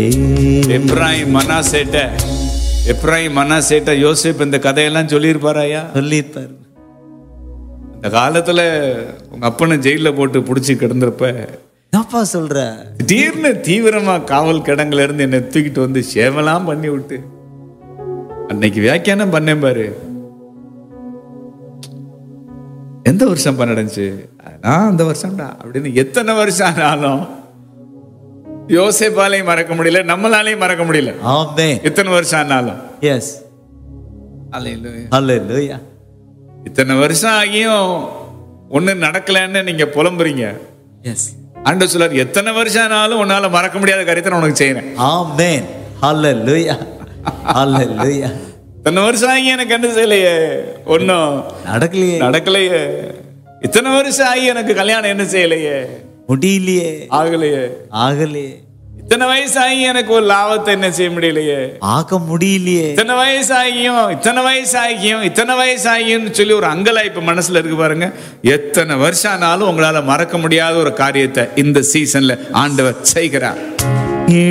எப்ராஹிம் மனாசேட்ட எப்ராஹிம் மனாசேட்ட யோசேப் இந்த கதையெல்லாம் சொல்லியிருப்பாராயா சொல்லியிருப்பாரு இந்த காலத்துல உங்க அப்பனை ஜெயில போட்டு புடிச்சு கிடந்திருப்ப என்னப்பா சொல்ற திடீர்னு தீவிரமா காவல் கிடங்குல இருந்து என்னை தூக்கிட்டு வந்து சேவலாம் பண்ணி விட்டு அன்னைக்கு வியாக்கியானம் பண்ணேன் பாரு எந்த வருஷம் பண்ணடைஞ்சு நான் அந்த வருஷம்டா அப்படின்னு எத்தனை வருஷம் ஆனாலும் யோசேப்பாலையும் மறக்க முடியல நம்மளாலையும் மறக்க முடியல ஆமே எத்தனை வருஷம் ஆனாலும் எஸ் அல்லேலூயா. ஹalleluya இத்தனை வருஷம் ஆகியும் ஒண்ணு நடக்கலன்னு நீங்க புலம்புறீங்க எஸ் ஆண்டு சொல்லார் எத்தனை வருஷம் ஆனாலும் உன்னால மறக்க முடியாத காரியத்தை நான் உனக்கு செய்யறேன் ஆமென் ஹalleluya ஹalleluya இத்தனை வருஷம் ஆகி எனக்கு என்ன செய்யலையே ஒன்னும் நடக்கலையே நடக்கலையே இத்தனை வருஷம் ஆகி எனக்கு கல்யாணம் என்ன செய்யலையே முடியலையே ஆகலையே ஆகலையே இத்தனை வயசு ஆகி எனக்கு ஒரு லாபத்தை என்ன செய்ய முடியலையே ஆக முடியலையே இத்தனை வயசு ஆகியும் இத்தனை வயசு ஆகியும் இத்தனை வயசு ஆகியும்னு சொல்லி ஒரு அங்கலாய்ப்பு மனசுல இருக்கு பாருங்க எத்தனை வருஷம் ஆனாலும் உங்களால மறக்க முடியாத ஒரு காரியத்தை இந்த சீசன்ல ஆண்டவர் செய்கிறார்